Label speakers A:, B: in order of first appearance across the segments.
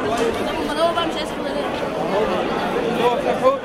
A: طب امال هو بقى مش عايز ياخدها ليه؟
B: هو فتحه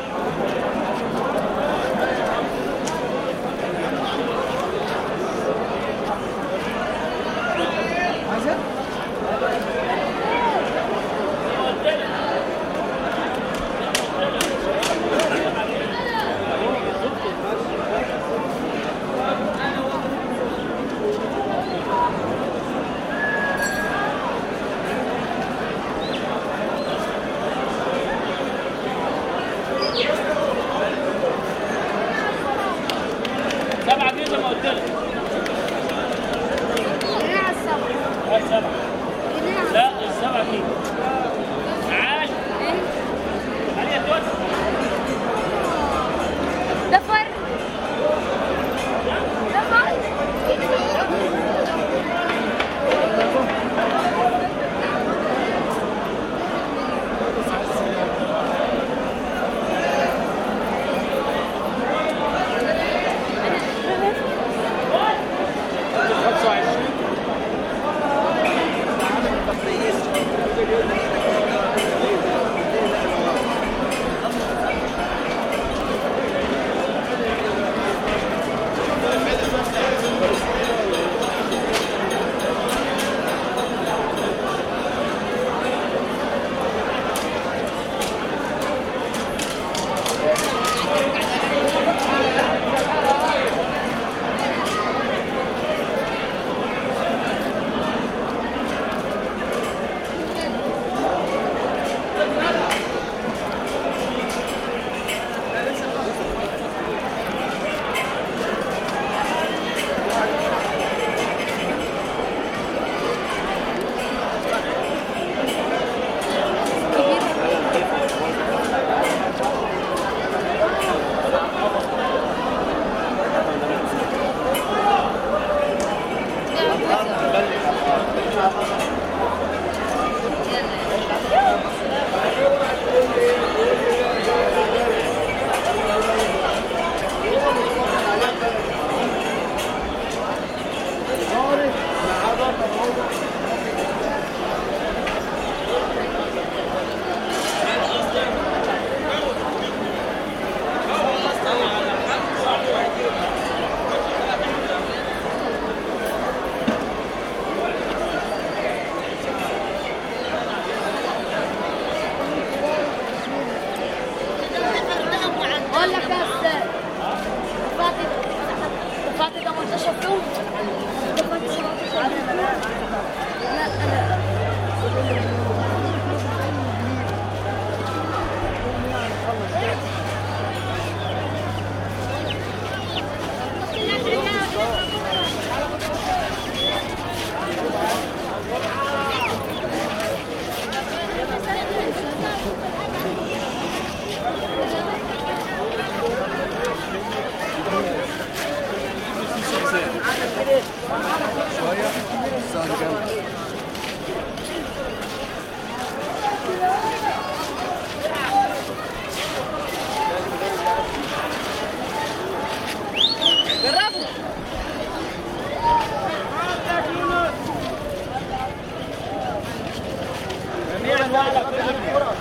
C: سبعة جنيه زي ما قلت لك
A: جنيه على السبعة
C: هات سبعة
A: جنيه على
C: لا السبعة جنيه عاش
A: ايه؟
C: عليها توسع
A: ده فرق ده فرق
B: خمسة وعشرين
A: اقول لك يا استاذ دفعت دفعت 18 يوم دفعت 17 لا لا جربوا
C: جميع انواع الأكل.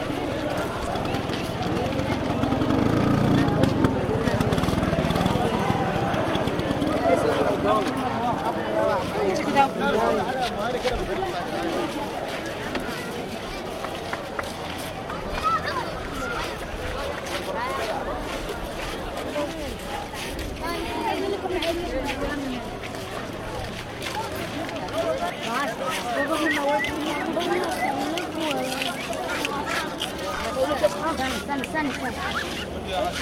A: استنى استنى استنى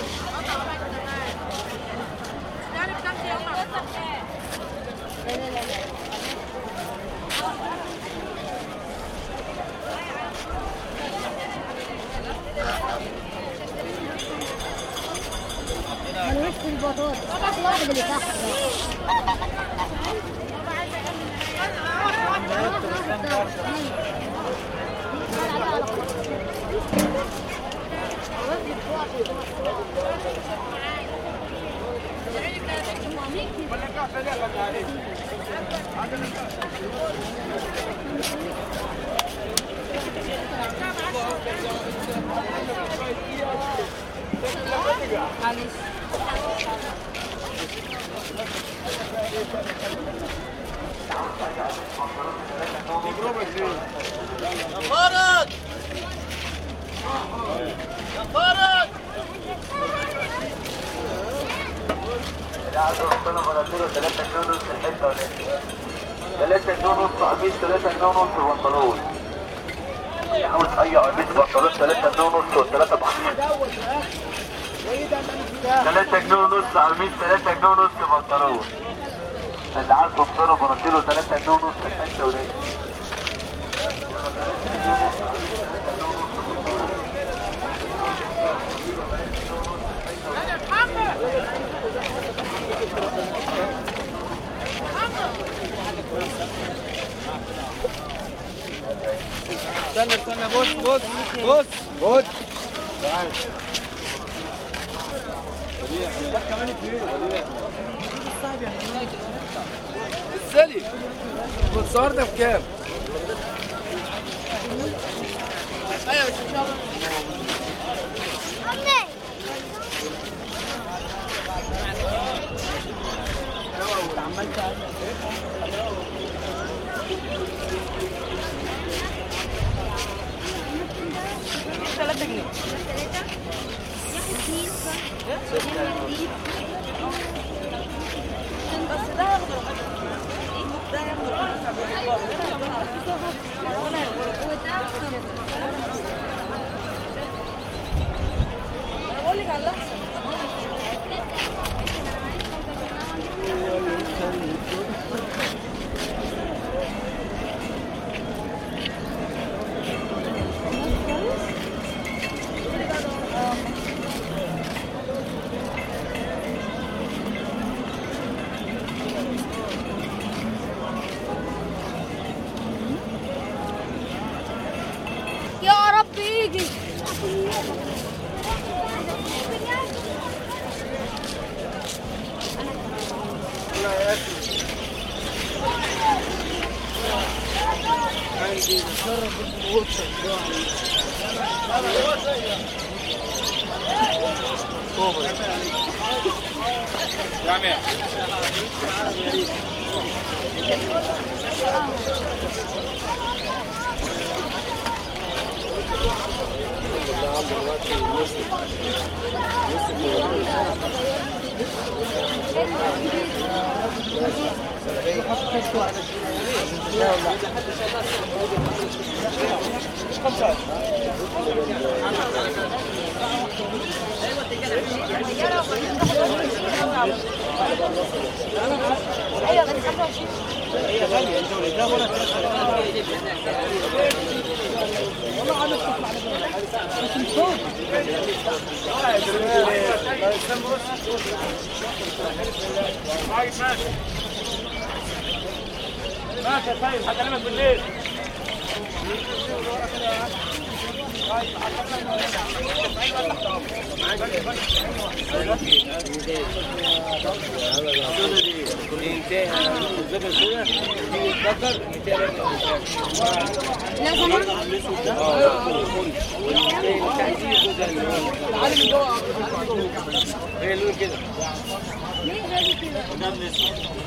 A: ملوش في البطاطس بس الواحد اللي تحت معلش
B: فرج يا فرج
D: عايز اوصله بناطيله 3 جنيه ونص الحته ولا 3 جنيه ونص قميص 3 جنيه ونص بنطلون عاوز اي قميص بنطلون 3 جنيه ونص والثلاثه بخمسه 3 جنيه ونص قميص 3 جنيه ونص بنطلون اللي عايز اوصله بناطيله 3 جنيه ونص الحته ولا
B: استنى استنى بص بص بص بص السلي والصور ده بكام؟
A: بس ده ياخد ده ياخد انا بقول لك على الاحسن يا رب يجي ايوه بس 25
C: ماشي ماشي ماشي يا سيد هكلمك بالليل
A: لا سمح ليه غالي كده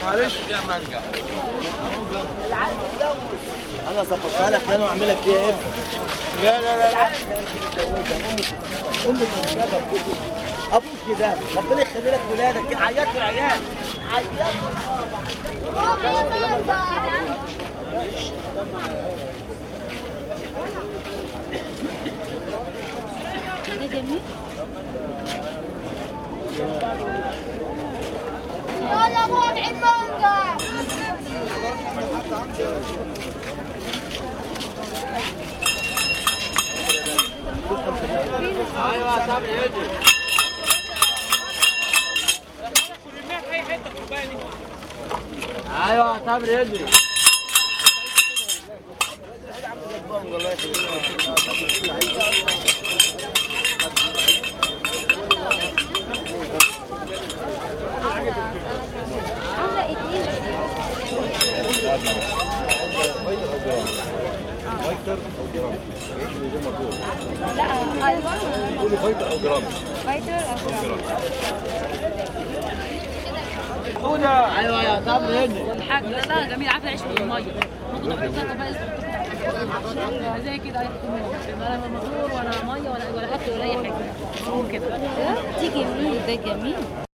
B: معلش فيها مانجا
E: انا ظبطها لك انا واعمل لك فيها ايه
B: لا لا لا لا
E: امك مش كده ابوك كده ربنا يخلي لك ولادك عيطوا العيال عيطوا
A: ده جميل
F: يلا وضع المانجا
B: ايوه صبري يدي ايوه صبري يدي
A: عامله ايه لا ايوه
G: قولي فايتر او جرام
A: فايتر او جرام.
B: ايوه يا صبري يدي
A: والحاج لا لا جميل عارفه العيش بالميه ممكن تحط لها بقى زي كده اي ولا موتور ولا ميه ولا ولا اكل ولا اي حاجه هو كده ده جميل ده جميل